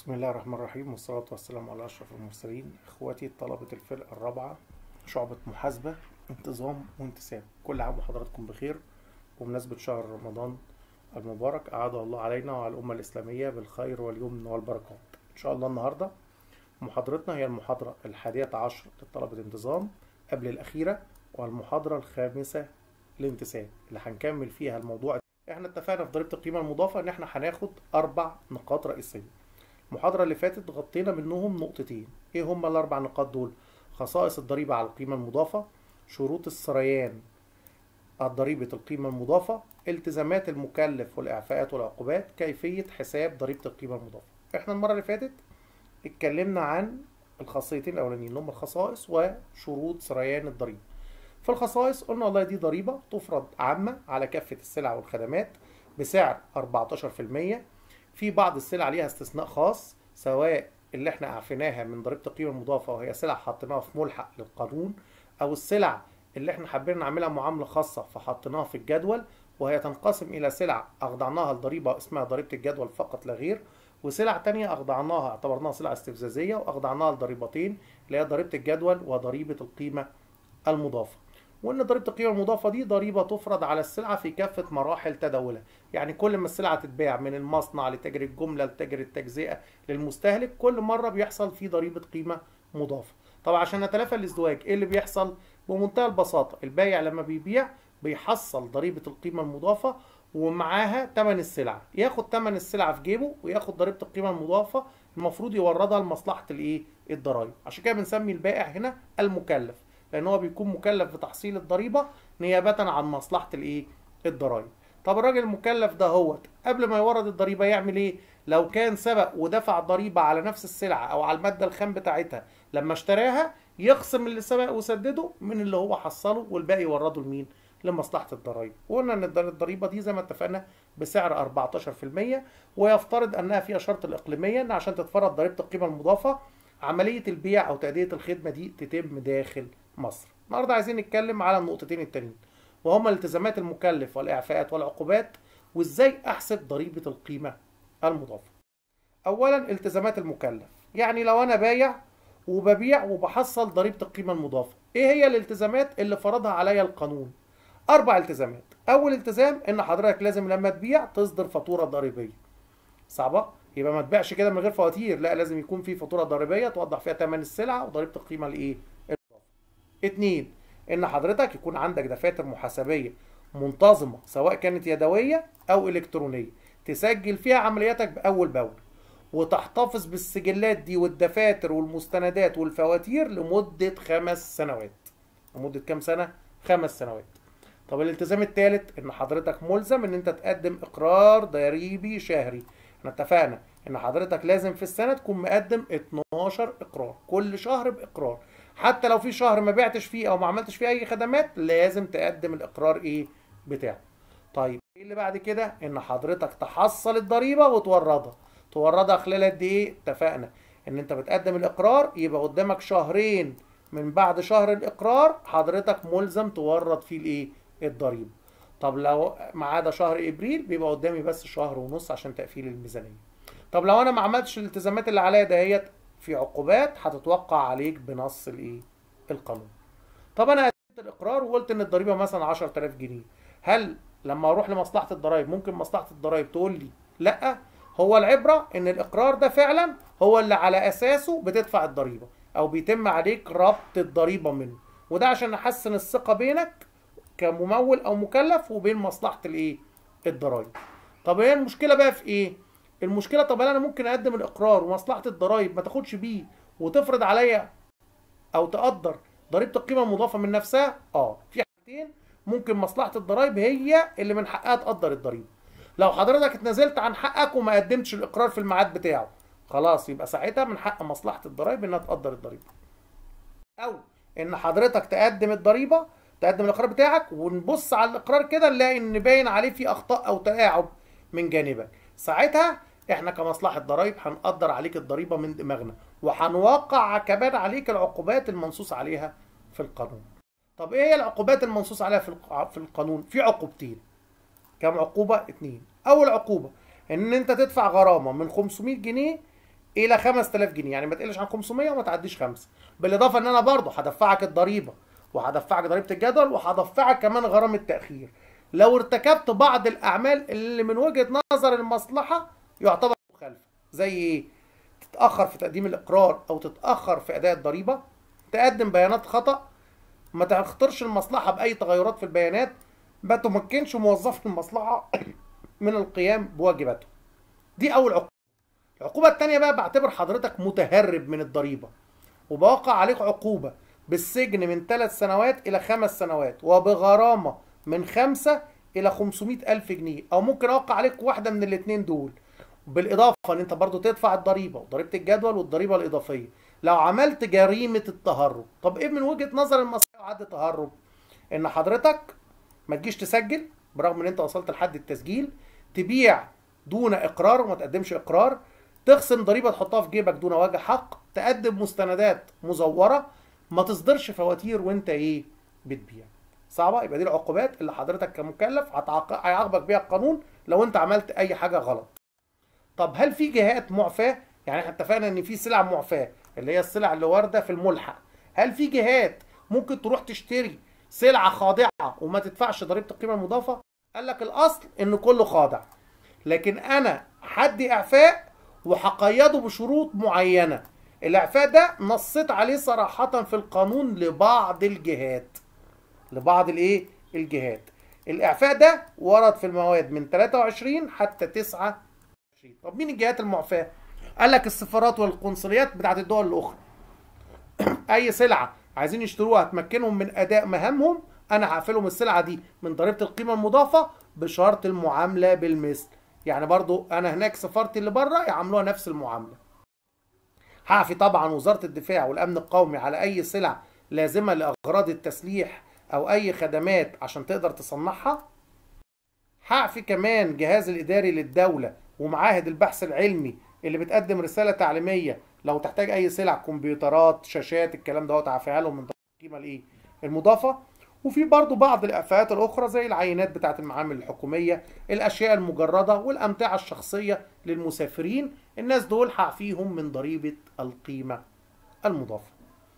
بسم الله الرحمن الرحيم والصلاة والسلام على أشرف المرسلين إخواتي طلبة الفرقة الرابعة شعبة محاسبة انتظام وانتساب كل عام وحضراتكم بخير بمناسبة شهر رمضان المبارك أعاد الله علينا وعلى الأمة الإسلامية بالخير واليمن والبركات إن شاء الله النهاردة محاضرتنا هي المحاضرة الحادية عشر لطلبة انتظام قبل الأخيرة والمحاضرة الخامسة لانتساب اللي هنكمل فيها الموضوع احنا اتفقنا في ضريبة القيمة المضافة ان احنا هناخد أربع نقاط رئيسية المحاضرة اللي فاتت غطينا منهم نقطتين ايه هما الاربع نقاط دول خصائص الضريبة على القيمة المضافة شروط السريان ضريبة القيمة المضافة التزامات المكلف والإعفاءات والعقوبات كيفية حساب ضريبة القيمة المضافة احنا المرة اللي فاتت اتكلمنا عن الخاصيتين الأولانيين اللي هم الخصائص وشروط سريان الضريبة في الخصائص قلنا والله دي ضريبة تفرض عامة على كافة السلع والخدمات بسعر 14% في بعض السلع ليها استثناء خاص سواء اللي احنا عفيناها من ضريبة القيمة المضافة وهي سلع حطيناها في ملحق للقانون أو السلع اللي احنا حابين نعملها معاملة خاصة فحطيناها في الجدول وهي تنقسم إلى سلع أخضعناها لضريبة اسمها ضريبة الجدول فقط لا غير وسلع تانية أخضعناها اعتبرناها سلع استفزازية وأخضعناها لضريبتين اللي هي ضريبة الجدول وضريبة القيمة المضافة وان ضريبه القيمه المضافه دي ضريبه تفرض على السلعه في كافه مراحل تداولها يعني كل ما السلعه تتباع من المصنع لتاجر الجمله لتاجر التجزئه للمستهلك كل مره بيحصل فيه ضريبه قيمه مضافه طبعا عشان نتلافى الازدواج ايه اللي بيحصل بمنتهى البساطه البايع لما بيبيع بيحصل ضريبه القيمه المضافه ومعاها ثمن السلعه ياخد ثمن السلعه في جيبه وياخد ضريبه القيمه المضافه المفروض يوردها لمصلحه الايه الضرايب عشان كده بنسمي البائع هنا المكلف لان هو بيكون مكلف بتحصيل الضريبه نيابه عن مصلحه الايه الضرايب طب الراجل المكلف ده هو قبل ما يورد الضريبه يعمل ايه لو كان سبق ودفع ضريبه على نفس السلعه او على الماده الخام بتاعتها لما اشتراها يخصم اللي سبق وسدده من اللي هو حصله والباقي يورده لمين لمصلحه الضرايب وقلنا ان الضريبه دي زي ما اتفقنا بسعر 14% ويفترض انها فيها شرط الاقليميه ان عشان تتفرض ضريبه القيمه المضافه عمليه البيع او تاديه الخدمه دي تتم داخل مصر النهارده عايزين نتكلم على النقطتين التانيين وهما التزامات المكلف والاعفاءات والعقوبات وازاي احسب ضريبه القيمه المضافه اولا التزامات المكلف يعني لو انا بايع وببيع وبحصل ضريبه القيمه المضافه ايه هي الالتزامات اللي فرضها عليا القانون اربع التزامات اول التزام ان حضرتك لازم لما تبيع تصدر فاتوره ضريبيه صعبه يبقى ما تبيعش كده من غير فواتير لا لازم يكون في فاتوره ضريبيه توضح فيها ثمن السلعه وضريبه القيمه الايه اتنين ان حضرتك يكون عندك دفاتر محاسبيه منتظمه سواء كانت يدويه او الكترونيه تسجل فيها عملياتك باول باول وتحتفظ بالسجلات دي والدفاتر والمستندات والفواتير لمده خمس سنوات لمده كام سنه خمس سنوات طب الالتزام الثالث ان حضرتك ملزم ان انت تقدم اقرار ضريبي شهري احنا اتفقنا ان حضرتك لازم في السنه تكون مقدم 12 اقرار كل شهر باقرار حتى لو في شهر ما بعتش فيه او ما عملتش فيه اي خدمات لازم تقدم الاقرار ايه بتاعه طيب ايه اللي بعد كده ان حضرتك تحصل الضريبه وتوردها توردها خلال قد ايه اتفقنا ان انت بتقدم الاقرار يبقى قدامك شهرين من بعد شهر الاقرار حضرتك ملزم تورد فيه الايه الضريبه طب لو ما عدا شهر ابريل بيبقى قدامي بس شهر ونص عشان تقفيل الميزانيه طب لو انا ما عملتش الالتزامات اللي عليا دهيت في عقوبات هتتوقع عليك بنص الايه القانون طب انا قدمت الاقرار وقلت ان الضريبه مثلا 10000 جنيه هل لما اروح لمصلحه الضرايب ممكن مصلحه الضرايب تقول لي لا هو العبره ان الاقرار ده فعلا هو اللي على اساسه بتدفع الضريبه او بيتم عليك ربط الضريبه منه وده عشان احسن الثقه بينك كممول او مكلف وبين مصلحه الايه الضرايب طب هي المشكله بقى في ايه المشكله طب انا ممكن اقدم الاقرار ومصلحه الضرايب ما تاخدش بيه وتفرض عليا او تقدر ضريبه القيمه المضافه من نفسها اه في حاجتين ممكن مصلحه الضرايب هي اللي من حقها تقدر الضريبه لو حضرتك اتنازلت عن حقك وما قدمتش الاقرار في الميعاد بتاعه خلاص يبقى ساعتها من حق مصلحه الضرايب انها تقدر الضريبه او ان حضرتك تقدم الضريبه تقدم الاقرار بتاعك ونبص على الاقرار كده نلاقي ان باين عليه في اخطاء او تلاعب من جانبك ساعتها احنا كمصلحه ضرايب هنقدر عليك الضريبه من دماغنا وهنوقع كمان عليك العقوبات المنصوص عليها في القانون طب ايه هي العقوبات المنصوص عليها في في القانون في عقوبتين كم عقوبه اتنين اول عقوبه ان انت تدفع غرامه من 500 جنيه الى 5000 جنيه يعني ما تقلش عن 500 وما تعديش 5 بالاضافه ان انا برضه هدفعك الضريبه وهدفعك ضريبه الجدول وهدفعك كمان غرامه التاخير لو ارتكبت بعض الاعمال اللي من وجهه نظر المصلحه يعتبر مخالفه زي ايه تتاخر في تقديم الاقرار او تتاخر في اداء الضريبه تقدم بيانات خطا ما تخطرش المصلحه باي تغيرات في البيانات ما تمكنش موظف المصلحه من القيام بواجباته دي اول عقوبه العقوبه الثانيه بقى بعتبر حضرتك متهرب من الضريبه وبوقع عليك عقوبه بالسجن من ثلاث سنوات الى خمس سنوات وبغرامه من خمسة الى 500 الف جنيه او ممكن اوقع عليك واحده من الاثنين دول بالاضافه ان انت برضو تدفع الضريبه وضريبه الجدول والضريبه الاضافيه لو عملت جريمه التهرب طب ايه من وجهه نظر المصرية عد تهرب ان حضرتك ما تجيش تسجل برغم ان انت وصلت لحد التسجيل تبيع دون اقرار وما تقدمش اقرار تخصم ضريبه تحطها في جيبك دون وجه حق تقدم مستندات مزوره ما تصدرش فواتير وانت ايه بتبيع صعبه يبقى دي العقوبات اللي حضرتك كمكلف هتعاق- هيعاقبك بيها القانون لو انت عملت اي حاجه غلط طب هل في جهات معفاه يعني احنا اتفقنا ان في سلع معفاه اللي هي السلع اللي وارده في الملحق هل في جهات ممكن تروح تشتري سلعه خاضعه وما تدفعش ضريبه القيمه المضافه قال لك الاصل ان كله خاضع لكن انا حدي اعفاء وهقيده بشروط معينه الاعفاء ده نصيت عليه صراحه في القانون لبعض الجهات لبعض الايه الجهات الاعفاء ده ورد في المواد من 23 حتى 29 طب مين الجهات المعفاه قال لك السفارات والقنصليات بتاعت الدول الاخرى اي سلعه عايزين يشتروها تمكنهم من اداء مهامهم انا هقفلهم السلعه دي من ضريبه القيمه المضافه بشرط المعامله بالمثل يعني برضو انا هناك سفارتي اللي بره يعاملوها نفس المعامله هعفي طبعا وزاره الدفاع والامن القومي على اي سلع لازمه لاغراض التسليح او اي خدمات عشان تقدر تصنعها هعفي كمان جهاز الاداري للدوله ومعاهد البحث العلمي اللي بتقدم رساله تعليميه لو تحتاج اي سلع كمبيوترات شاشات الكلام ده هعفيها لهم من القيمه الايه المضافه وفي برضو بعض الاعفاءات الاخرى زي العينات بتاعت المعامل الحكوميه الاشياء المجرده والامتعه الشخصيه للمسافرين الناس دول هعفيهم من ضريبه القيمه المضافه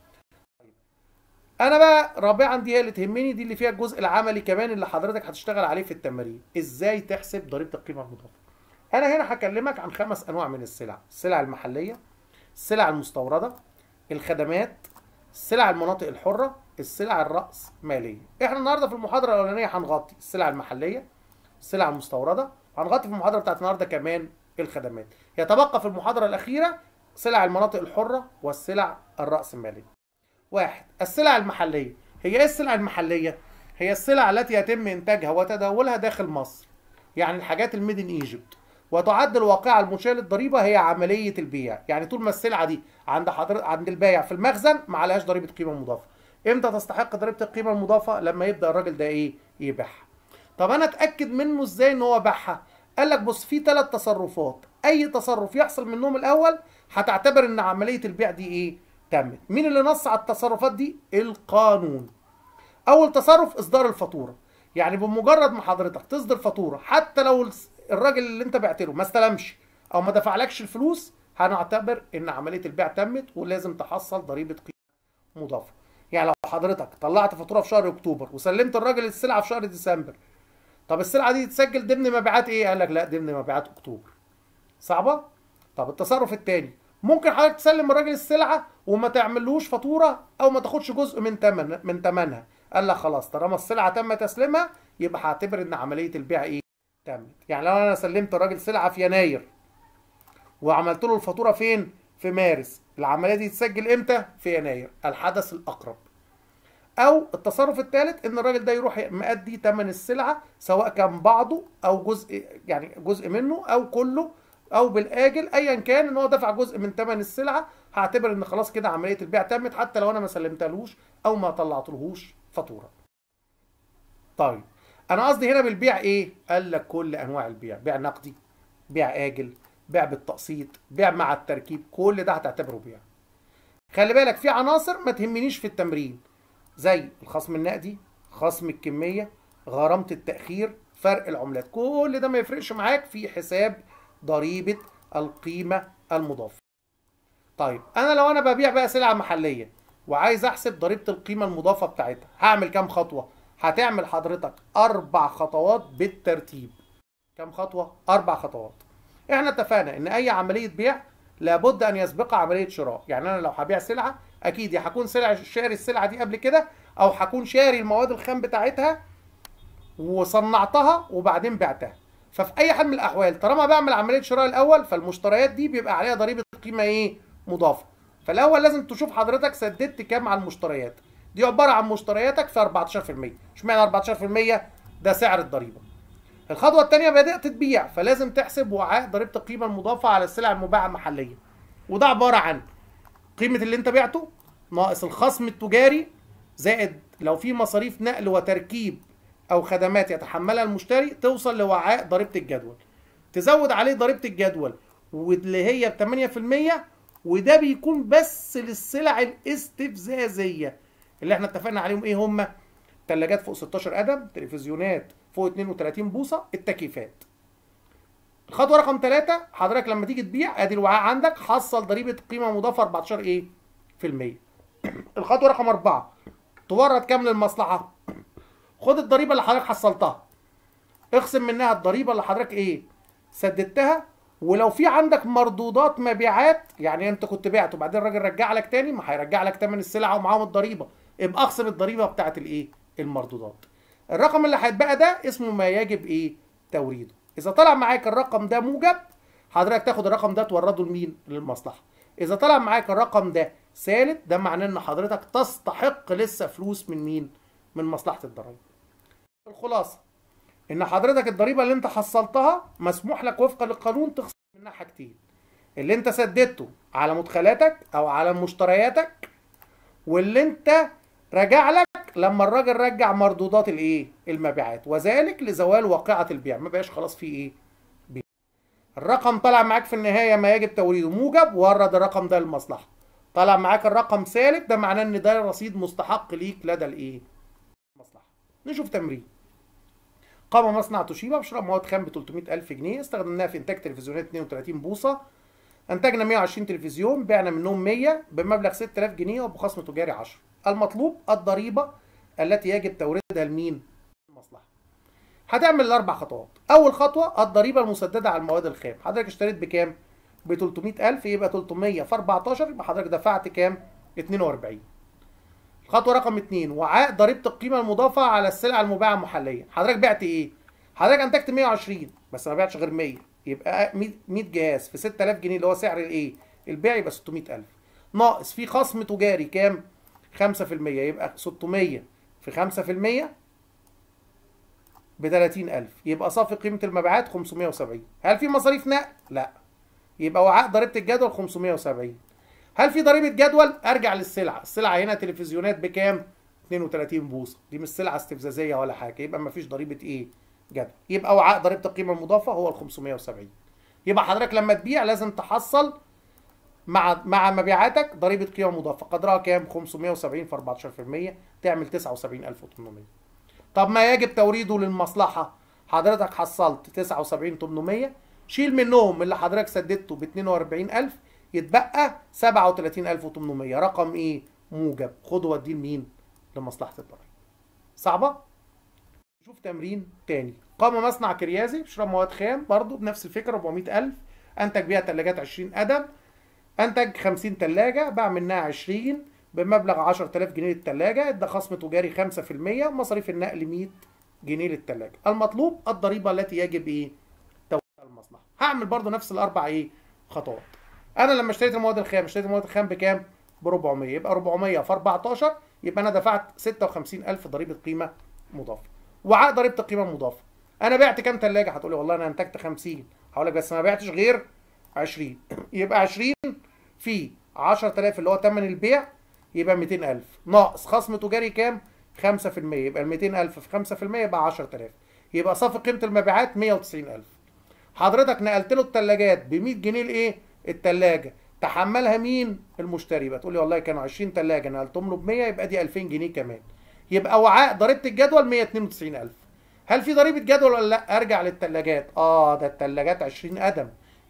انا بقى رابعا دي هي اللي تهمني دي اللي فيها الجزء العملي كمان اللي حضرتك هتشتغل عليه في التمارين ازاي تحسب ضريبه القيمه المضافه انا هنا هكلمك عن خمس انواع من السلع السلع المحليه السلع المستورده الخدمات السلع المناطق الحره السلع الراس ماليه احنا النهارده في المحاضره الاولانيه هنغطي السلع المحليه السلع المستورده هنغطي في المحاضره بتاعت النهارده كمان الخدمات يتبقى في المحاضره الاخيره سلع المناطق الحره والسلع الراس ماليه واحد السلع المحليه هي ايه السلع المحليه هي السلع التي يتم انتاجها وتداولها داخل مصر يعني الحاجات الميد ان ايجيبت وتعد الواقعة المنشئة للضريبة هي عملية البيع يعني طول ما السلعة دي عند حضر... عند البائع في المخزن ما عليهاش ضريبة قيمة مضافة امتى تستحق ضريبة القيمة المضافة لما يبدأ الراجل ده ايه يبيعها طب انا اتأكد منه ازاي ان هو باعها قال لك بص في ثلاث تصرفات اي تصرف يحصل منهم الاول هتعتبر ان عملية البيع دي ايه تمت مين اللي نص على التصرفات دي القانون اول تصرف اصدار الفاتورة يعني بمجرد ما حضرتك تصدر فاتورة حتى لو الراجل اللي انت بعت له ما استلمش او ما دفعلكش الفلوس هنعتبر ان عمليه البيع تمت ولازم تحصل ضريبه قيمه مضافه يعني لو حضرتك طلعت فاتوره في شهر اكتوبر وسلمت الراجل السلعه في شهر ديسمبر طب السلعه دي تسجل ضمن مبيعات ايه قال لك لا ضمن مبيعات اكتوبر صعبه طب التصرف الثاني ممكن حضرتك تسلم الراجل السلعه وما تعملوش فاتوره او ما تاخدش جزء من تمن من ثمنها قال لك خلاص طالما السلعه تم تسليمها يبقى هعتبر ان عمليه البيع ايه تمت يعني لو انا سلمت الراجل سلعه في يناير وعملت له الفاتوره فين في مارس العمليه دي تسجل امتى في يناير الحدث الاقرب او التصرف الثالث ان الراجل ده يروح مأدي ثمن السلعه سواء كان بعضه او جزء يعني جزء منه او كله او بالاجل ايا كان ان هو دفع جزء من ثمن السلعه هعتبر ان خلاص كده عمليه البيع تمت حتى لو انا ما سلمتلوش او ما طلعتلهوش فاتوره طيب انا قصدي هنا بالبيع ايه قال لك كل انواع البيع بيع نقدي بيع اجل بيع بالتقسيط بيع مع التركيب كل ده هتعتبره بيع خلي بالك في عناصر ما تهمنيش في التمرين زي الخصم النقدي خصم الكميه غرامه التاخير فرق العملات كل ده ما يفرقش معاك في حساب ضريبه القيمه المضافه طيب انا لو انا ببيع بقى سلعه محليه وعايز احسب ضريبه القيمه المضافه بتاعتها هعمل كام خطوه هتعمل حضرتك اربع خطوات بالترتيب كام خطوه اربع خطوات احنا اتفقنا ان اي عمليه بيع لابد ان يسبقها عمليه شراء يعني انا لو هبيع سلعه اكيد يا هكون سلع شاري السلعه دي قبل كده او هكون شاري المواد الخام بتاعتها وصنعتها وبعدين بعتها ففي اي حال من الاحوال طالما بعمل عمليه شراء الاول فالمشتريات دي بيبقى عليها ضريبه قيمه ايه مضافه فالاول لازم تشوف حضرتك سددت كام على المشتريات دي عباره عن مشترياتك في 14% اشمعنى 14% ده سعر الضريبه الخطوه الثانيه بدات تبيع فلازم تحسب وعاء ضريبه القيمه المضافه على السلع المباعه محليا وده عباره عن قيمه اللي انت بعته ناقص الخصم التجاري زائد لو في مصاريف نقل وتركيب او خدمات يتحملها المشتري توصل لوعاء ضريبه الجدول تزود عليه ضريبه الجدول واللي هي ب 8% وده بيكون بس للسلع الاستفزازيه اللي احنا اتفقنا عليهم ايه هم ثلاجات فوق 16 قدم تلفزيونات فوق 32 بوصه التكييفات الخطوه رقم 3 حضرتك لما تيجي تبيع ادي الوعاء عندك حصل ضريبه قيمه مضافه 14 ايه في المية الخطوه رقم 4 تورد كام للمصلحه خد الضريبه اللي حضرتك حصلتها اخصم منها الضريبه اللي حضرتك ايه سددتها ولو في عندك مردودات مبيعات يعني انت كنت بعت وبعدين الراجل رجع لك تاني ما هيرجع لك تمن السلعه ومعاهم الضريبه يبقى اخصم الضريبه بتاعت الايه المردودات الرقم اللي هيتبقى ده اسمه ما يجب ايه توريده اذا طلع معاك الرقم ده موجب حضرتك تاخد الرقم ده تورده لمين للمصلحه اذا طلع معاك الرقم ده سالب ده معناه ان حضرتك تستحق لسه فلوس من مين من مصلحه الضرايب الخلاصه ان حضرتك الضريبه اللي انت حصلتها مسموح لك وفقا للقانون تخصم منها حاجتين اللي انت سددته على مدخلاتك او على مشترياتك واللي انت رجع لك لما الراجل رجع مردودات الايه المبيعات وذلك لزوال واقعه البيع ما بقاش خلاص في ايه بيع. الرقم طلع معاك في النهايه ما يجب توريده موجب ورد الرقم ده للمصلحه طلع معاك الرقم سالب ده معناه ان ده رصيد مستحق ليك لدى الايه المصلحه نشوف تمرين قام مصنع توشيبا بشراء مواد خام ب 300000 جنيه استخدمناها في انتاج تلفزيونات 32 بوصه انتجنا 120 تلفزيون بعنا منهم 100 بمبلغ 6000 جنيه وبخصم تجاري 10 المطلوب الضريبه التي يجب توريدها لمين المصلحه هتعمل الاربع خطوات اول خطوه الضريبه المسدده على المواد الخام حضرتك اشتريت بكام ب 300000 يبقى 300 في 14 يبقى حضرتك دفعت كام 42 الخطوه رقم 2 وعاء ضريبه القيمه المضافه على السلع المباعه محليا حضرتك بعت ايه حضرتك انتجت 120 بس ما بعتش غير 100 يبقى 100 جهاز في 6000 جنيه اللي هو سعر الايه البيع يبقى 600000 ناقص في خصم تجاري كام 5% يبقى 600 في 5% ب 30000 يبقى صافي قيمه المبيعات 570 هل في مصاريف نقل لا يبقى وعاء ضريبه الجدول 570 هل في ضريبه جدول ارجع للسلعه السلعه هنا تلفزيونات بكام 32 بوصه دي مش سلعه استفزازيه ولا حاجه يبقى ما فيش ضريبه ايه جدول يبقى وعاء ضريبه القيمه المضافه هو ال 570 يبقى حضرتك لما تبيع لازم تحصل مع مع مبيعاتك ضريبه قيمه مضافه قدرها كام 570 في 14% تعمل 79800 طب ما يجب توريده للمصلحه حضرتك حصلت 79800 شيل منهم اللي حضرتك سددته ب 42000 يتبقى 37800 رقم ايه موجب خده وديه لمين لمصلحه الضرايب صعبه نشوف تمرين تاني قام مصنع كريازي بشراء مواد خام برضه بنفس الفكره 400000 انتج بيها ثلاجات 20 قدم انتج 50 ثلاجه باع منها 20 بمبلغ 10000 جنيه للثلاجه ادى خصم تجاري 5% ومصاريف النقل 100 جنيه للثلاجه المطلوب الضريبه التي يجب ايه توزيعها المصلحه هعمل برضه نفس الاربع ايه خطوات انا لما اشتريت المواد الخام اشتريت المواد الخام بكام ب 400 يبقى 400 في 14 يبقى انا دفعت 56000 ضريبه قيمه مضافه وعاء ضريبه القيمه المضافه انا بعت كام ثلاجه هتقولي والله انا انتجت 50 هقول لك بس ما بعتش غير 20 يبقى 20 في 10000 اللي هو ثمن البيع يبقى 200000 ناقص خصم تجاري كام 5% يبقى ال 200000 في 5% يبقى 10000 يبقى صافي قيمه المبيعات 190000 حضرتك نقلت له الثلاجات ب 100 جنيه لايه الثلاجه تحملها مين المشتري يبقى تقول لي والله كانوا 20 ثلاجه نقلتهم له ب 100 يبقى دي 2000 جنيه كمان يبقى وعاء ضريبه الجدول 192000 هل في ضريبه جدول ولا لا ارجع للثلاجات اه ده الثلاجات 20 قدم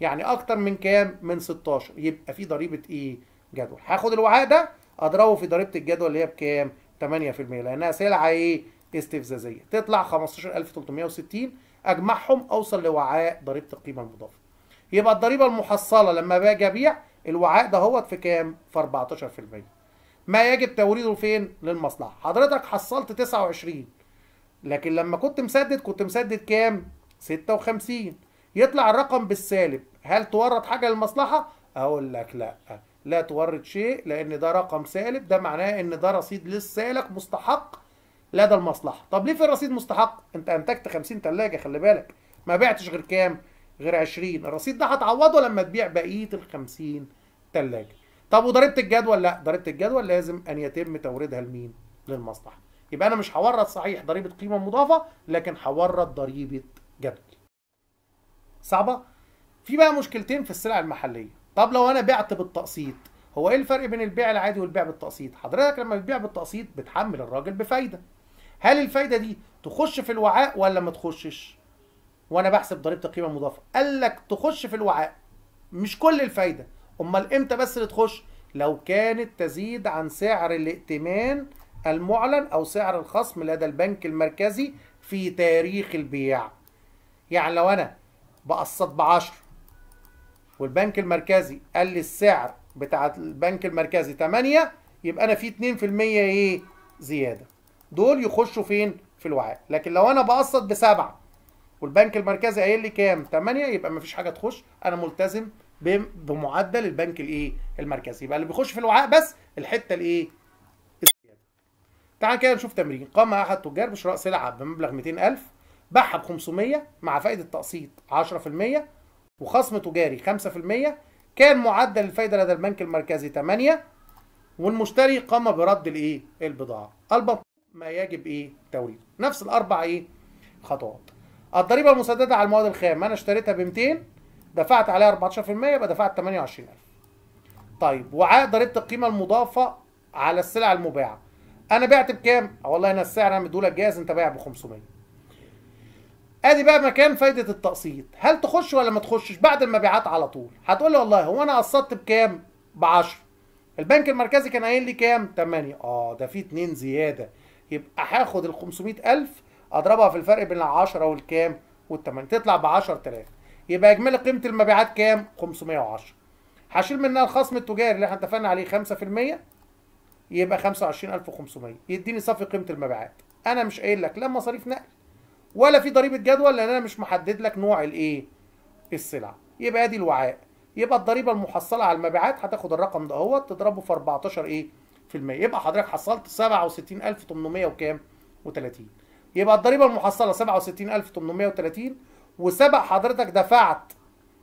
يعني اكتر من كام من 16 يبقى في ضريبه ايه جدول هاخد الوعاء ده اضربه في ضريبه الجدول اللي هي بكام 8% لانها سلعه ايه استفزازيه تطلع 15360 اجمعهم اوصل لوعاء ضريبه القيمه المضافه يبقى الضريبه المحصله لما باجي ابيع الوعاء ده هوت في كام في 14% ما يجب توريده فين للمصلحه حضرتك حصلت 29 لكن لما كنت مسدد كنت مسدد كام 56 يطلع الرقم بالسالب هل تورد حاجه للمصلحه اقول لك لا لا تورد شيء لان ده رقم سالب ده معناه ان ده رصيد للسالك مستحق لدى المصلحه طب ليه في الرصيد مستحق انت انتجت 50 ثلاجه خلي بالك ما بعتش غير كام غير 20 الرصيد ده هتعوضه لما تبيع بقيه ال 50 ثلاجه طب وضريبه الجدول لا ضريبه الجدول لازم ان يتم توريدها لمين للمصلحه يبقى انا مش هورد صحيح ضريبه قيمه مضافه لكن هورد ضريبه جدول صعبه في بقى مشكلتين في السلع المحليه طب لو انا بعت بالتقسيط هو ايه الفرق بين البيع العادي والبيع بالتقسيط حضرتك لما بتبيع بالتقسيط بتحمل الراجل بفايده هل الفايده دي تخش في الوعاء ولا ما تخشش وانا بحسب ضريبه القيمه المضافه قال لك تخش في الوعاء مش كل الفايده امال امتى بس اللي تخش لو كانت تزيد عن سعر الائتمان المعلن او سعر الخصم لدى البنك المركزي في تاريخ البيع يعني لو انا بقسط ب 10 والبنك المركزي قال لي السعر بتاع البنك المركزي 8 يبقى انا في 2% ايه زياده دول يخشوا فين في الوعاء لكن لو انا بقسط بسبعة والبنك المركزي قايل لي كام 8 يبقى مفيش حاجه تخش انا ملتزم بمعدل البنك الايه المركزي يبقى اللي بيخش في الوعاء بس الحته الايه الزياده تعال كده نشوف تمرين قام احد التجار بشراء سلعه بمبلغ 200000 باعها ب 500 مع فائده تقسيط 10% وخصم تجاري 5% كان معدل الفايده لدى البنك المركزي 8 والمشتري قام برد الايه البضاعه المطلوب ما يجب ايه توريده نفس الاربع ايه خطوات الضريبه المسدده على المواد الخام انا اشتريتها ب 200 دفعت عليها 14% يبقى دفعت 28000 طيب وعاء ضريبه القيمه المضافه على السلع المباعه انا بعت بكام والله انا السعر انا مديهولك جاهز انت بايع ب 500 ادي بقى مكان فايده التقسيط هل تخش ولا ما تخشش بعد المبيعات على طول هتقول لي والله هو انا قسطت بكام ب 10 البنك المركزي كان قايل لي كام 8 اه ده في 2 زياده يبقى هاخد ال 500000 اضربها في الفرق بين ال 10 والكام وال8 تطلع ب 10000 يبقى اجمالي قيمه المبيعات كام 510 هشيل منها الخصم التجاري اللي احنا اتفقنا عليه 5% يبقى 25500 يديني صافي قيمه المبيعات انا مش قايل لك لا مصاريف نقل ولا في ضريبه جدول لان انا مش محدد لك نوع الايه السلعه يبقى ادي الوعاء يبقى الضريبه المحصله على المبيعات هتاخد الرقم ده اهوت تضربه في 14 ايه في المية يبقى حضرتك حصلت 67800 وكام و30 يبقى الضريبه المحصله 67830 وسبق حضرتك دفعت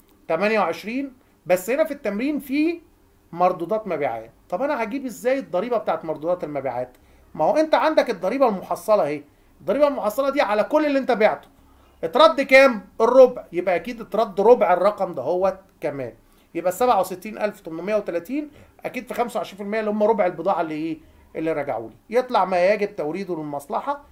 28 بس هنا في التمرين في مردودات مبيعات طب انا هجيب ازاي الضريبه بتاعت مردودات المبيعات ما هو انت عندك الضريبه المحصله اهي الضريبه المحصله دي على كل اللي انت بعته اترد كام الربع يبقى اكيد اترد ربع الرقم ده هو كمان يبقى 67830 اكيد في 25% اللي هم ربع البضاعه اللي ايه اللي رجعوا لي يطلع ما يجب توريده للمصلحه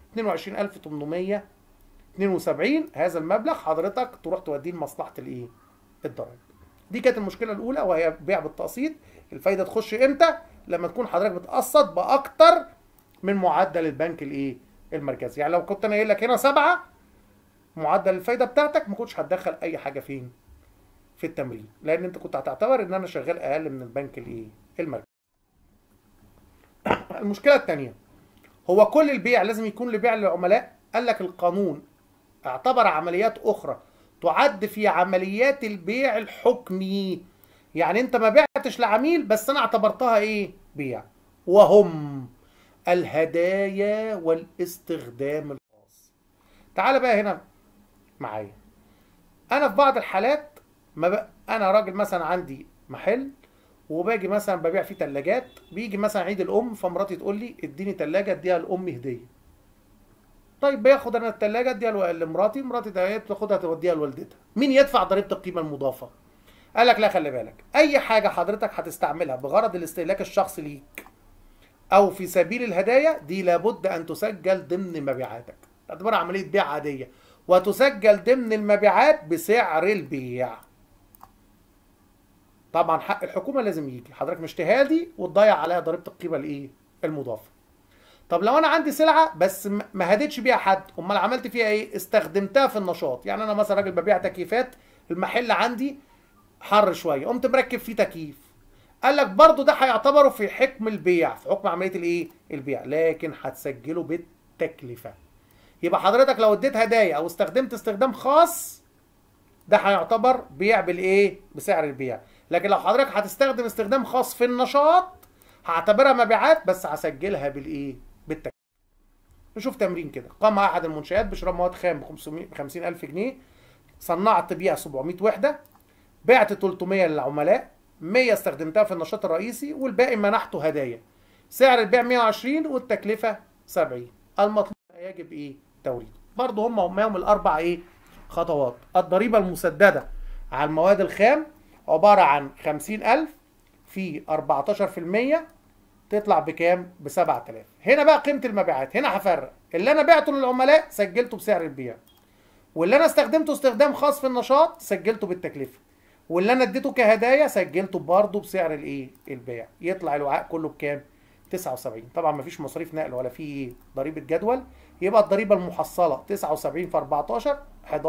22872 هذا المبلغ حضرتك تروح توديه لمصلحه الايه الضرائب دي كانت المشكله الاولى وهي بيع بالتقسيط الفايده تخش امتى لما تكون حضرتك بتقسط باكتر من معدل البنك الايه المركزي يعني لو كنت انا قايل لك هنا سبعة معدل الفايده بتاعتك ما كنتش هتدخل اي حاجه فين في التمرين لان انت كنت هتعتبر ان انا شغال اقل من البنك الايه المركزي المشكله الثانيه هو كل البيع لازم يكون لبيع للعملاء قال لك القانون اعتبر عمليات اخرى تعد في عمليات البيع الحكمي يعني انت ما بعتش لعميل بس انا اعتبرتها ايه بيع وهم الهدايا والاستخدام الخاص تعال بقى هنا معايا انا في بعض الحالات ما بقى انا راجل مثلا عندي محل وباجي مثلا ببيع فيه ثلاجات بيجي مثلا عيد الام فمراتي تقول لي اديني ثلاجه اديها لامي هديه طيب باخد انا الثلاجه اديها لمراتي مراتي تاخدها توديها لوالدتها مين يدفع ضريبه القيمه المضافه قال لك لا خلي بالك اي حاجه حضرتك هتستعملها بغرض الاستهلاك الشخصي ليك او في سبيل الهدايا دي لابد ان تسجل ضمن مبيعاتك تعتبر عمليه بيع عاديه وتسجل ضمن المبيعات بسعر البيع طبعا حق الحكومه لازم يجي حضرتك مشتريها دي وتضيع عليها ضريبه القيمه الايه المضافه طب لو انا عندي سلعه بس م- ما هديتش بيها حد امال عملت فيها ايه استخدمتها في النشاط يعني انا مثلا راجل ببيع تكييفات المحل عندي حر شويه قمت مركب فيه تكييف قال لك برضو ده هيعتبره في حكم البيع في حكم عمليه الايه البيع لكن هتسجله بالتكلفه يبقى حضرتك لو اديت هدايا او استخدمت استخدام خاص ده هيعتبر بيع بالايه بسعر البيع لكن لو حضرتك هتستخدم استخدام خاص في النشاط هعتبرها مبيعات بس هسجلها بالايه بالتكلفه نشوف تمرين كده قام احد المنشآت بشراء مواد خام ب 550 الف جنيه صنعت بيها 700 وحده بعت 300 للعملاء 100 استخدمتها في النشاط الرئيسي والباقي منحته هدايا سعر البيع 120 والتكلفه 70 المطلوب يجب ايه توريده برضه هم هم الاربع ايه خطوات الضريبه المسدده على المواد الخام عباره عن 50000 في 14% تطلع بكام ب 7000 هنا بقى قيمه المبيعات هنا هفرق اللي انا بعته للعملاء سجلته بسعر البيع واللي انا استخدمته استخدام خاص في النشاط سجلته بالتكلفه واللي انا اديته كهدايا سجلته برضه بسعر الايه البيع يطلع الوعاء كله بكام 79 طبعا مفيش مصاريف نقل ولا في ايه ضريبه جدول يبقى الضريبه المحصله 79 في 14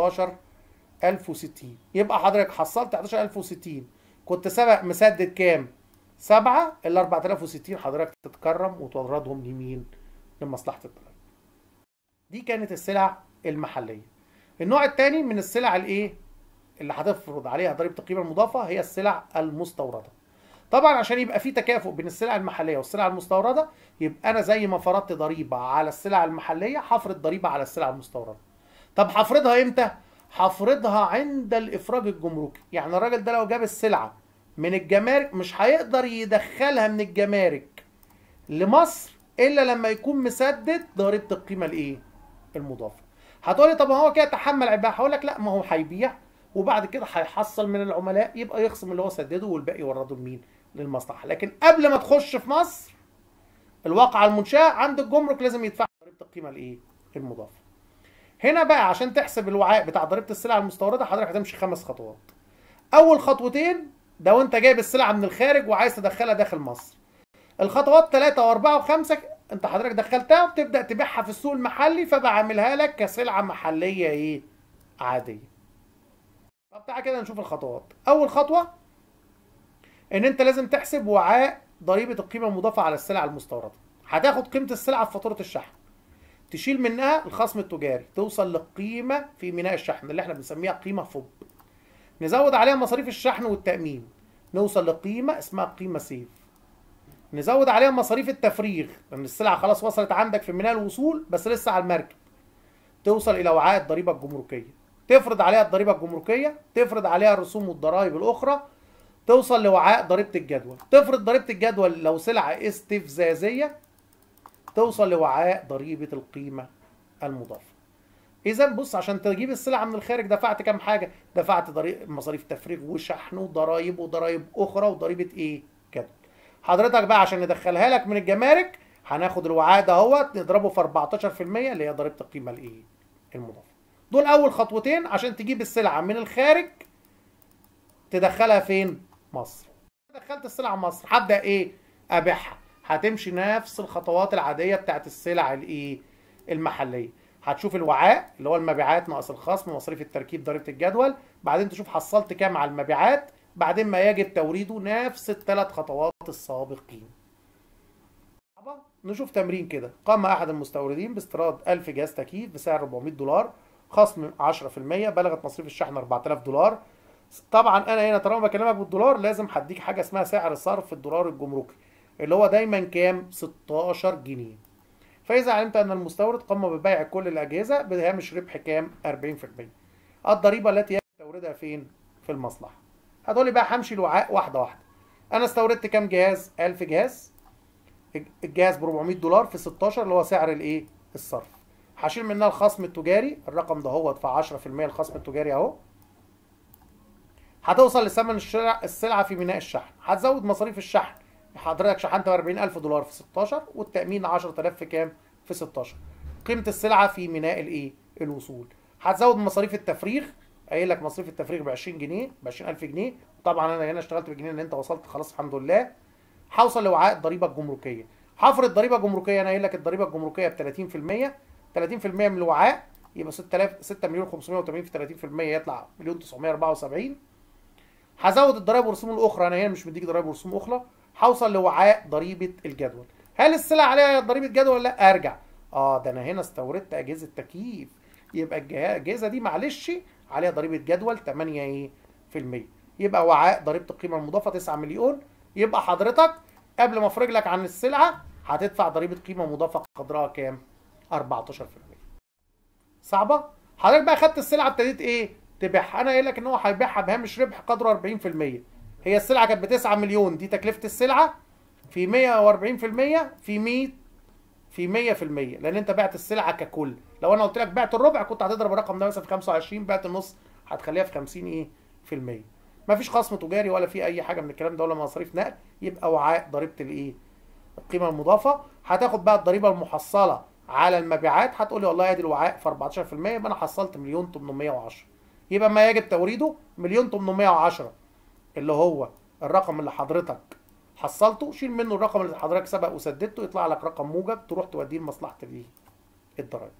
11060 يبقى حضرتك حصلت 11060 كنت سبق مسدد كام 7 ال 4060 حضرتك تتكرم وتوردهم لمين لمصلحه الضرائب دي كانت السلع المحليه النوع الثاني من السلع الايه اللي هتفرض عليها ضريبه القيمه المضافه هي السلع المستورده طبعا عشان يبقى في تكافؤ بين السلع المحليه والسلع المستورده يبقى انا زي ما فرضت ضريبه على السلع المحليه هفرض ضريبه على السلع المستورده طب هفرضها امتى هفرضها عند الافراج الجمركي يعني الراجل ده لو جاب السلعه من الجمارك مش هيقدر يدخلها من الجمارك لمصر الا لما يكون مسدد ضريبه القيمه الايه المضافه هتقولي طب ما هو كده تحمل عباءه هقول لك لا ما هو هيبيع وبعد كده هيحصل من العملاء يبقى يخصم اللي هو سدده والباقي يورده لمين للمصلحه لكن قبل ما تخش في مصر الواقعه المنشاه عند الجمرك لازم يدفع ضريبه القيمه الايه المضافه هنا بقى عشان تحسب الوعاء بتاع ضريبه السلع المستورده حضرتك هتمشي خمس خطوات اول خطوتين ده وانت جايب السلعه من الخارج وعايز تدخلها داخل مصر الخطوات ثلاثة وأربعة وخمسة أنت حضرتك دخلتها وبتبدأ تبيعها في السوق المحلي فبعملها لك كسلعة محلية إيه؟ عادية. طب تعالى كده نشوف الخطوات. أول خطوة إن أنت لازم تحسب وعاء ضريبة القيمة المضافة على السلع المستوردة. هتاخد قيمة السلعة في فاتورة الشحن. تشيل منها الخصم التجاري توصل للقيمة في ميناء الشحن اللي احنا بنسميها قيمة فوب. نزود عليها مصاريف الشحن والتأمين. نوصل لقيمة اسمها قيمة سيف. نزود عليها مصاريف التفريغ لان السلعه خلاص وصلت عندك في ميناء الوصول بس لسه على المركب توصل الى وعاء الضريبه الجمركيه تفرض عليها الضريبه الجمركيه تفرض عليها الرسوم والضرائب الاخرى توصل لوعاء ضريبه الجدول تفرض ضريبه الجدول لو سلعه استفزازيه توصل لوعاء ضريبه القيمه المضافه اذا بص عشان تجيب السلعه من الخارج دفعت كام حاجه دفعت ضريبه مصاريف تفريغ وشحن وضرائب وضرائب اخرى وضريبه ايه جدول حضرتك بقى عشان ندخلها لك من الجمارك هناخد الوعاء ده اهوت نضربه في 14% اللي هي ضريبه القيمه الايه المضافه دول اول خطوتين عشان تجيب السلعه من الخارج تدخلها فين مصر دخلت السلعه مصر هبدا ايه ابيعها هتمشي نفس الخطوات العاديه بتاعت السلع الايه المحليه هتشوف الوعاء اللي هو المبيعات ناقص الخصم مصاريف التركيب ضريبه الجدول بعدين تشوف حصلت كام على المبيعات بعدين ما يجب توريده نفس الثلاث خطوات السابقين نشوف تمرين كده قام احد المستوردين باستيراد 1000 جهاز تكييف بسعر 400 دولار خصم 10% بلغت مصاريف الشحن 4000 دولار طبعا انا هنا طالما بكلمك بالدولار لازم هديك حاجه اسمها سعر صرف الدولار الجمركي اللي هو دايما كام 16 جنيه فاذا علمت ان المستورد قام ببيع كل الاجهزه بهامش ربح كام 40% الضريبه التي يجب توردها فين في المصلحه هتقولي بقى همشي الوعاء واحده واحده انا استوردت كام جهاز 1000 جهاز الجهاز ب 400 دولار في 16 اللي هو سعر الايه الصرف هشيل منها الخصم التجاري الرقم ده هو في 10% الخصم التجاري اهو هتوصل لثمن الشرع السلعه في ميناء الشحن هتزود مصاريف الشحن حضرتك شحنت ب 40000 دولار في 16 والتامين 10000 في كام في 16 قيمه السلعه في ميناء الايه الوصول هتزود مصاريف التفريغ قايل لك مصاريف التفريغ ب 20 جنيه ب 20000 جنيه طبعا انا هنا اشتغلت بالجنيه ان انت وصلت خلاص الحمد لله هوصل لوعاء الضريبه الجمركيه هفرض ضريبه جمركيه انا قايل لك الضريبه الجمركيه ب 30% 30% من الوعاء يبقى 6000 6 مليون 580 في 30% يطلع مليون 974 هزود الضرائب والرسوم الاخرى انا هنا مش مديك ضرائب ورسوم اخرى هوصل لوعاء ضريبه الجدول هل السلع عليها ضريبه جدول ولا لا ارجع اه ده انا هنا استوردت اجهزه تكييف يبقى الاجهزه دي معلش عليها ضريبه جدول 8 ايه في المية يبقى وعاء ضريبه القيمه المضافه 9 مليون يبقى حضرتك قبل ما افرج لك عن السلعه هتدفع ضريبه قيمه مضافه قدرها كام 14% صعبه حضرتك بقى خدت السلعه ابتديت ايه تبيعها انا قايل لك ان هو هيبيعها بهامش ربح قدره 40% هي السلعه كانت ب 9 مليون دي تكلفه السلعه في 140% في 100 في 100% لان انت بعت السلعه ككل لو انا قلت لك بعت الربع كنت هتضرب الرقم ده مثلا في 25 بعت النص هتخليها في 50 ايه في المية مفيش خصم تجاري ولا في اي حاجه من الكلام ده ولا مصاريف نقل يبقى وعاء ضريبه الايه القيمه المضافه هتاخد بقى الضريبه المحصله على المبيعات هتقول لي والله ادي الوعاء في 14% يبقى انا حصلت مليون 810 يبقى ما يجب توريده مليون 810 اللي هو الرقم اللي حضرتك حصلته شيل منه الرقم اللي حضرتك سبق وسددته يطلع لك رقم موجب تروح توديه لمصلحه الايه الضرايب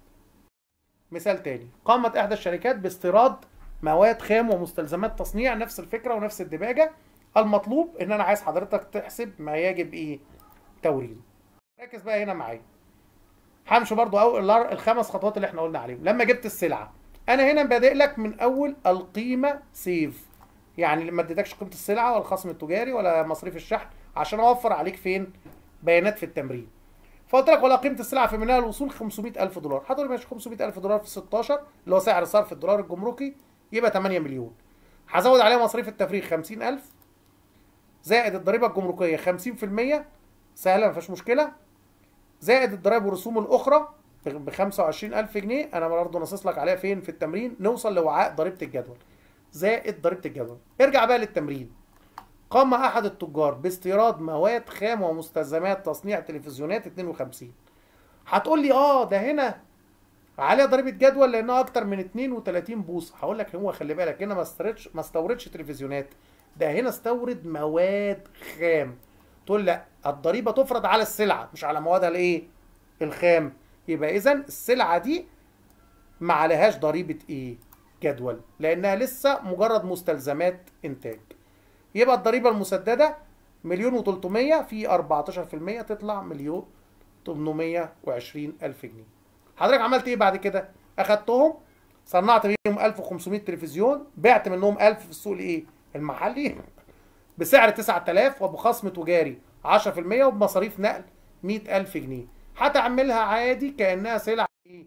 مثال تاني قامت احدى الشركات باستيراد مواد خام ومستلزمات تصنيع نفس الفكره ونفس الدباجه المطلوب ان انا عايز حضرتك تحسب ما يجب ايه توريده ركز بقى هنا معايا همشي برضو اول الخمس خطوات اللي احنا قلنا عليهم لما جبت السلعه انا هنا بادئ لك من اول القيمه سيف يعني ما اديتكش قيمه السلعه ولا الخصم التجاري ولا مصاريف الشحن عشان اوفر عليك فين بيانات في التمرين فقلت لك ولا قيمه السلعه في منها الوصول 500000 دولار هتقول ماشي 500000 دولار في 16 اللي هو سعر صرف الدولار الجمركي يبقى 8 مليون هزود عليها مصاريف التفريغ 50000 زائد الضريبه الجمركيه 50% سهله ما فيهاش مشكله زائد الضرائب والرسوم الاخرى ب 25000 جنيه انا برضه ناصص لك عليها فين في التمرين نوصل لوعاء ضريبه الجدول زائد ضريبه الجدول ارجع بقى للتمرين قام احد التجار باستيراد مواد خام ومستلزمات تصنيع تلفزيونات 52 هتقول لي اه ده هنا عليها ضريبه جدول لانها اكتر من 32 بوصه هقول لك هو خلي بالك هنا ما استوردش ما استوردش تلفزيونات ده هنا استورد مواد خام تقول لا الضريبه تفرض على السلعه مش على موادها الايه الخام يبقى اذا السلعه دي ما عليهاش ضريبه ايه جدول لانها لسه مجرد مستلزمات انتاج يبقى الضريبه المسدده مليون و300 في 14% تطلع مليون 820 الف جنيه حضرتك عملت ايه بعد كده اخدتهم صنعت بيهم 1500 تلفزيون بعت منهم 1000 في السوق الايه المحلي بسعر 9000 وبخصم تجاري 10% وبمصاريف نقل 100000 جنيه هتعملها عادي كانها سلع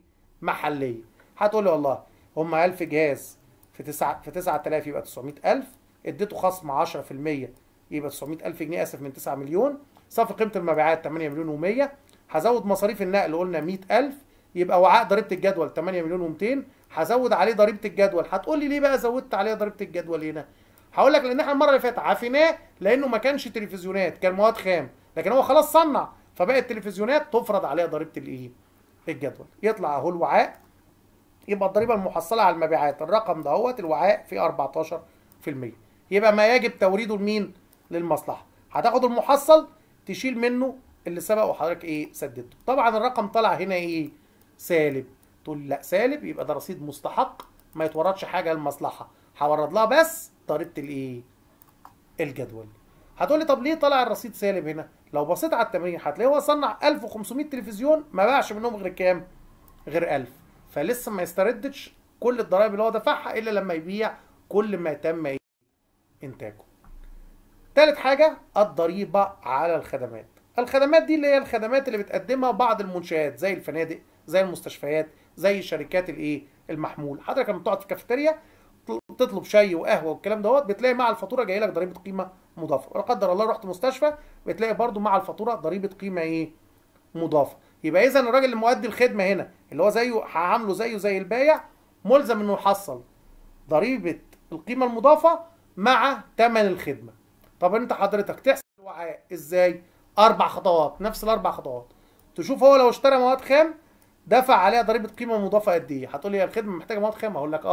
محليه هتقول لي والله هم 1000 جهاز في 9 في 9000 يبقى 900000 اديته خصم 10% يبقى 900000 جنيه اسف من 9 مليون صافي قيمه المبيعات 8 مليون و100 هزود مصاريف النقل قلنا 100000 يبقى وعاء ضريبه الجدول 8 مليون و200 هزود عليه ضريبه الجدول هتقول لي ليه بقى زودت عليه ضريبه الجدول هنا هقول لك لان احنا المره اللي فاتت عافيناه لانه ما كانش تلفزيونات كان مواد خام لكن هو خلاص صنع فبقى التلفزيونات تفرض عليها ضريبه الايه الجدول يطلع اهو الوعاء يبقى الضريبه المحصله على المبيعات الرقم دهوت الوعاء في 14% يبقى ما يجب توريده لمين للمصلحه هتاخد المحصل تشيل منه اللي سبق وحضرتك ايه سددته طبعا الرقم طلع هنا ايه سالب تقول لا سالب يبقى ده رصيد مستحق ما يتوردش حاجه للمصلحه هورد لها بس ضريبه الايه الجدول هتقول لي طب ليه طلع الرصيد سالب هنا لو بصيت على التمرين هتلاقيه هو صنع 1500 تلفزيون ما باعش منهم غير كام غير 1000 فلسه ما يستردش كل الضرائب اللي هو دفعها الا لما يبيع كل ما تم إيه؟ انتاجه تالت حاجة الضريبة على الخدمات الخدمات دي اللي هي الخدمات اللي بتقدمها بعض المنشآت زي الفنادق زي المستشفيات زي شركات الايه المحمول حضرتك لما بتقعد في كافيتيريا تطلب شاي وقهوه والكلام دوت بتلاقي مع الفاتوره جاي لك ضريبه قيمه مضافه ولا قدر الله رحت مستشفى بتلاقي برضو مع الفاتوره ضريبه قيمه ايه مضافه يبقى اذا الراجل اللي مؤدي الخدمه هنا اللي هو زيه هعامله زيه زي البايع ملزم انه يحصل ضريبه القيمه المضافه مع ثمن الخدمه طب انت حضرتك تحسب الوعاء ازاي اربع خطوات نفس الاربع خطوات تشوف هو لو اشترى مواد خام دفع عليها ضريبه قيمه مضافه قد ايه هتقول لي الخدمه محتاجه مواد خام اقول لك اه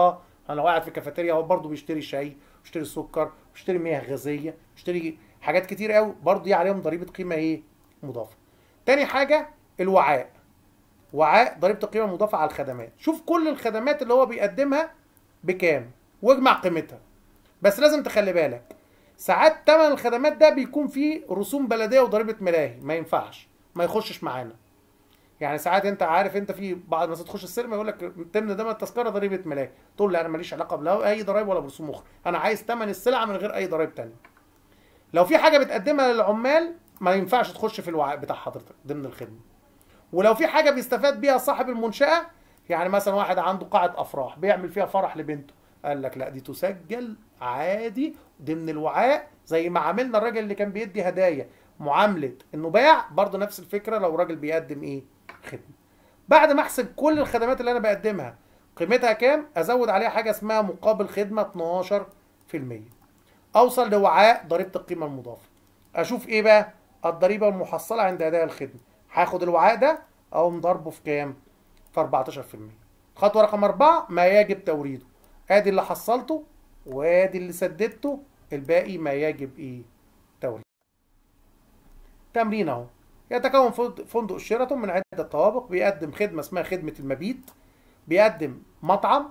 انا لو قاعد في كافيتيريا هو برضه بيشتري شاي بيشتري سكر بيشتري مياه غازيه بيشتري حاجات كتير قوي برضه دي عليهم ضريبه قيمه ايه مضافه تاني حاجه الوعاء وعاء ضريبه القيمه المضافه على الخدمات شوف كل الخدمات اللي هو بيقدمها بكام واجمع قيمتها بس لازم تخلي بالك ساعات تمن الخدمات ده بيكون فيه رسوم بلديه وضريبه ملاهي ما ينفعش ما يخشش معانا يعني ساعات انت عارف انت في بعض الناس تخش السينما يقول لك تمن ده التذكره ضريبه ملاهي تقول لا انا ماليش علاقه بلا اي ضرايب ولا برسوم اخرى انا عايز تمن السلعه من غير اي ضرايب تانية لو في حاجه بتقدمها للعمال ما ينفعش تخش في الوعاء بتاع حضرتك ضمن الخدمه ولو في حاجه بيستفاد بيها صاحب المنشاه يعني مثلا واحد عنده قاعه افراح بيعمل فيها فرح لبنته قال لك لا دي تسجل عادي ضمن الوعاء زي ما عملنا الراجل اللي كان بيدي هدايا معامله انه باع برضه نفس الفكره لو راجل بيقدم ايه خدمه بعد ما احسب كل الخدمات اللي انا بقدمها قيمتها كام ازود عليها حاجه اسمها مقابل خدمه 12% اوصل لوعاء ضريبه القيمه المضافه اشوف ايه بقى الضريبه المحصله عند اداء الخدمه هاخد الوعاء ده اقوم ضربه في كام في 14% خطوه رقم أربعة ما يجب توريده ادي اللي حصلته وادي اللي سددته الباقي ما يجب ايه توريده تمرين اهو يتكون فندق شيراتون من عدة طوابق بيقدم خدمة اسمها خدمة المبيت بيقدم مطعم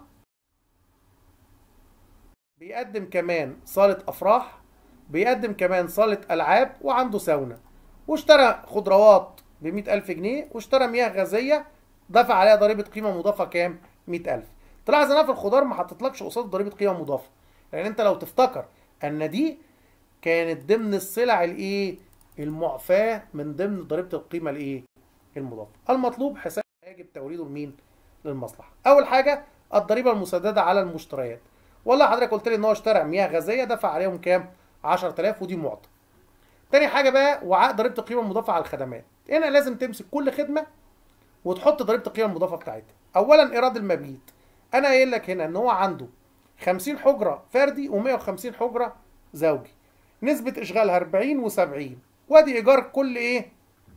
بيقدم كمان صالة أفراح بيقدم كمان صالة ألعاب وعنده ساونا واشترى خضروات بمئة ألف جنيه واشترى مياه غازية دفع عليها ضريبة قيمة مضافة كام؟ مئة ألف تلاحظ إنها في الخضار ما حطيتلكش قصاد ضريبة قيمة مضافة لأن أنت لو تفتكر أن دي كانت ضمن السلع الإيه؟ المعفاة من ضمن ضريبة القيمة الايه؟ المضافة. المطلوب حساب يجب توريده لمين؟ للمصلحة. أول حاجة الضريبة المسددة على المشتريات. والله حضرتك قلت لي إن هو اشترى مياه غازية دفع عليهم كام؟ 10000 ودي معطى. تاني حاجة بقى وعاء ضريبة القيمة المضافة على الخدمات. هنا لازم تمسك كل خدمة وتحط ضريبة القيمة المضافة بتاعتها. أولا إيراد المبيت. أنا قايل لك هنا إن هو عنده 50 حجرة فردي و150 حجرة زوجي. نسبة إشغالها 40 و70 وادي ايجار كل ايه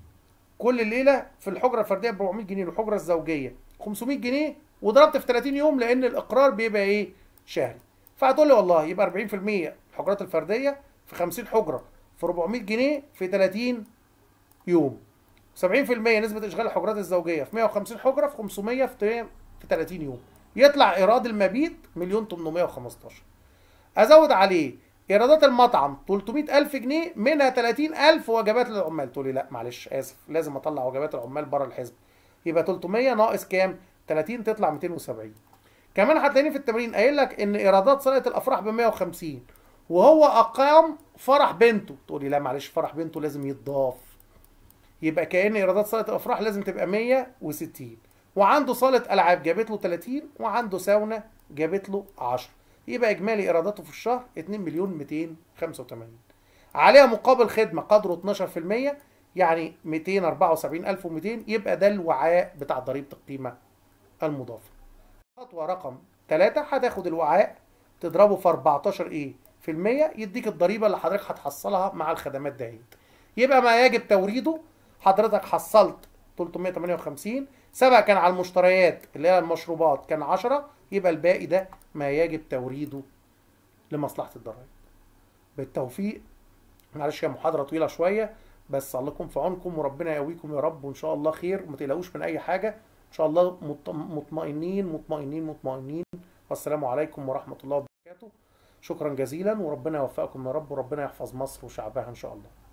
كل ليله في الحجره الفرديه ب 400 جنيه والحجره الزوجيه 500 جنيه وضربت في 30 يوم لان الاقرار بيبقى ايه شهري فهتقول لي والله يبقى 40% الحجرات الفرديه في 50 حجره في 400 جنيه في 30 يوم 70% نسبه اشغال الحجرات الزوجيه في 150 حجره في 500 في في 30 يوم يطلع ايراد المبيت مليون 815 ازود عليه ايرادات المطعم 300000 جنيه منها 30000 وجبات للعمال تقول لي لا معلش اسف لازم اطلع وجبات العمال بره الحسبه يبقى 300 ناقص كام 30 تطلع 270 كمان هتلاقيني في التمرين قايل لك ان ايرادات صاله الافراح ب 150 وهو اقام فرح بنته تقول لي لا معلش فرح بنته لازم يتضاف يبقى كأن ايرادات صاله الافراح لازم تبقى 160 وعنده صاله العاب جابت له 30 وعنده ساونا جابت له 10 يبقى اجمالي ايراداته في الشهر 2 مليون 285 عليها مقابل خدمه قدره 12% يعني 274200 يبقى ده الوعاء بتاع ضريبه القيمه المضافه خطوه رقم 3 هتاخد الوعاء تضربه في 14 ايه في المية يديك الضريبه اللي حضرتك هتحصلها مع الخدمات دهيت يبقى ما يجب توريده حضرتك حصلت 358 سبق كان على المشتريات اللي هي المشروبات كان 10 يبقى الباقي ده ما يجب توريده لمصلحة الضرائب بالتوفيق معلش هي محاضرة طويلة شوية بس الله يكون في عونكم وربنا يقويكم يا رب وإن شاء الله خير وما تقلقوش من أي حاجة إن شاء الله مطمئنين مطمئنين مطمئنين والسلام عليكم ورحمة الله وبركاته شكرا جزيلا وربنا يوفقكم يا رب وربنا يحفظ مصر وشعبها إن شاء الله